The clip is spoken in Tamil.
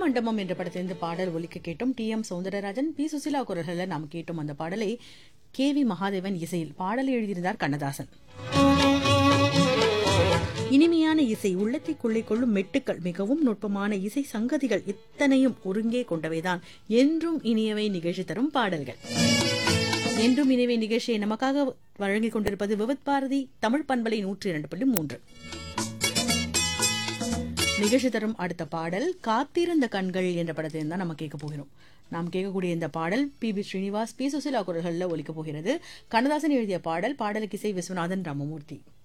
மண்டபம் என்ற படத்திலிருந்து பாடல் ஒலிக்க கேட்டோம் T M Soundararajan P Susheela குரல்களில் நாம் கேட்டோம் அந்த பாடலை கே வி மகாதேவன் இசையில் பாடலை எழுதியிருந்தார் கண்ணதாசன் இனிமையான இசை உள்ளத்தை கொள்ளை கொள்ளும் மெட்டுக்கள் மிகவும் நுட்பமான இசை சங்கதிகள் இத்தனையும் ஒருங்கே கொண்டவைதான் என்றும் இனியவை நிகழ்ச்சி தரும் பாடல்கள் என்றும் இனியவை நிகழ்ச்சியை நமக்காக வழங்கிக் கொண்டிருப்பது விவத் பாரதி தமிழ் பண்பலை நூற்றி இரண்டு புள்ளி மூன்று நிகழ்ச்சி தரும் அடுத்த பாடல் காத்திருந்த கண்கள் என்ற படத்தில் தான் நம்ம கேட்க போகிறோம் நாம் கேட்கக்கூடிய இந்த பாடல் P B Srinivas P Susheela குரல்களில் ஒலிக்கப் போகிறது கண்ணதாசன் எழுதிய பாடல் பாடலுக்கு இசை விஸ்வநாதன் ராமமூர்த்தி